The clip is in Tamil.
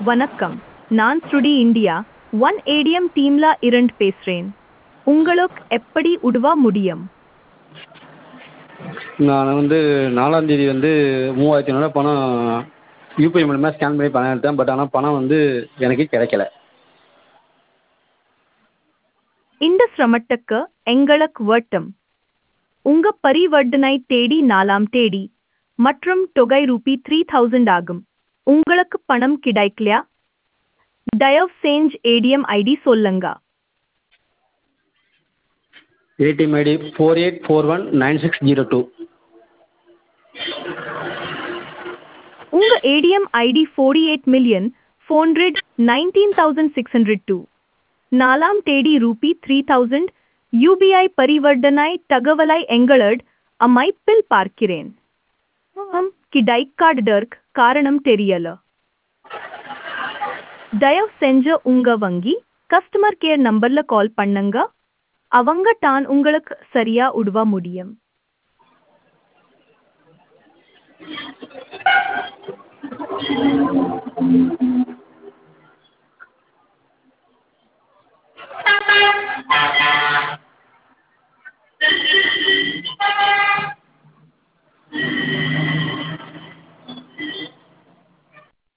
வணக்கம் நான் ஸ்ருடி இந்தியா ஒன் ஏடிஎம் டீம்ல இருந்து பேசுறேன் உங்களுக்கு எப்படி உதவ முடியும் நான் வந்து நாலாம் தேதி வந்து மூவாயிரத்தி ஐநூறுரூவா பணம் யூபிஐ மூலமாக ஸ்கேன் பண்ணி பணம் எடுத்தேன் பட் ஆனால் பணம் வந்து எனக்கு கிடைக்கல இந்த சிரமத்துக்கு எங்களுக்கு வட்டம் உங்க பரிவர்த்தனை தேதி நாலாம் தேதி மற்றும் தொகை ரூபி த்ரீ தௌசண்ட் ஆகும் உங்களுக்கு பணம் கிடைக்கலையா தயவு செஞ்சு ஏடிஎம் ஐடி சொல்லுங்க ATM ID four eight four one nine six zero two உங்க ATM ID forty eight million four hundred nineteen thousand six hundred two நாலாம் தேதி ரூபி த்ரீ தௌசண்ட் யூபிஐ பரிவர்த்தனை தகவலை எங்களது அமைப்பில் பார்க்கிறேன் ஆம், கிடைக்காததற்கு காரணம் தெரியல தயவு செஞ்சு உங்க வங்கி கஸ்டமர் கேர் நம்பர்ல கால் பண்ணுங்க அவங்க தான் உங்களுக்கு சரியா உதவ முடியும்